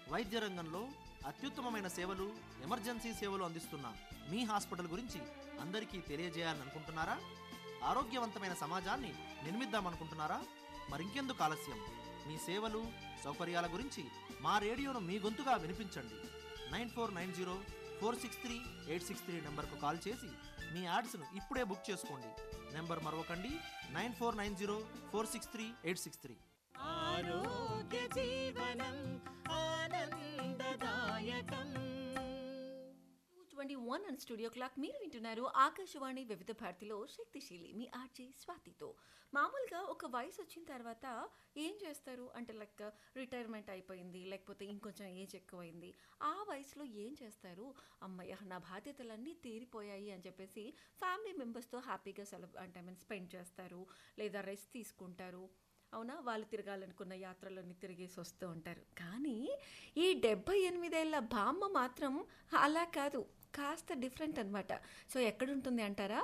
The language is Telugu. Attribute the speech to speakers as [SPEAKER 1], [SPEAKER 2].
[SPEAKER 1] వైద్య రంగంలో అత్యుత్తమమైన సేవలు ఎమర్జెన్సీ సేవలు అందిస్తున్న మీ హాస్పిటల్ గురించి అందరికీ తెలియజేయాలని అనుకుంటున్నారా ఆరోగ్యవంతమైన సమాజాన్ని నిర్మిద్దామనుకుంటున్నారా మరింకెందుకు ఆలస్యం మీ సేవలు సౌకర్యాల గురించి మా రేడియోను మీ గొంతుగా వినిపించండి nine four nine zero four six three eight six three నెంబర్కు కాల్ చేసి మీ యాడ్స్ను ఇప్పుడే బుక్ చేసుకోండి నెంబర్ మరొకండి nine four nine zero four six three eight six three
[SPEAKER 2] ఆరోగ్య జీవనం ఆనందదాయకం
[SPEAKER 3] twenty one and studio clock మీరు వింటున్నారు ఆకాశవాణి వివిధ భారతిలో శక్తిశీలి మీ ఆర్జే స్వాతితో మామూలుగా ఒక వయసు వచ్చిన తర్వాత ఏం చేస్తారు అంటే లైక్ రిటైర్మెంట్ అయిపోయింది లేకపోతే ఇంకొంచెం ఏజ్ ఎక్కువైంది ఆ వయసులో ఏం చేస్తారు అమ్మయ్య నా బాధ్యతలన్నీ తీరిపోయాయి అని చెప్పేసి ఫ్యామిలీ మెంబర్స్తో హ్యాపీగా సెలబ్ అంటే మీన్ స్పెండ్ చేస్తారు లేదా రెస్ట్ తీసుకుంటారు అవునా వాళ్ళు తిరగాలనుకున్న యాత్రలన్నీ తిరిగేసి వస్తూ ఉంటారు కానీ ఈ డెబ్బై ఎనిమిదేళ్ల బామ్మ మాత్రం అలా కాదు కాస్త డిఫరెంట్ అనమాట సో ఎక్కడుంటుంది అంటారా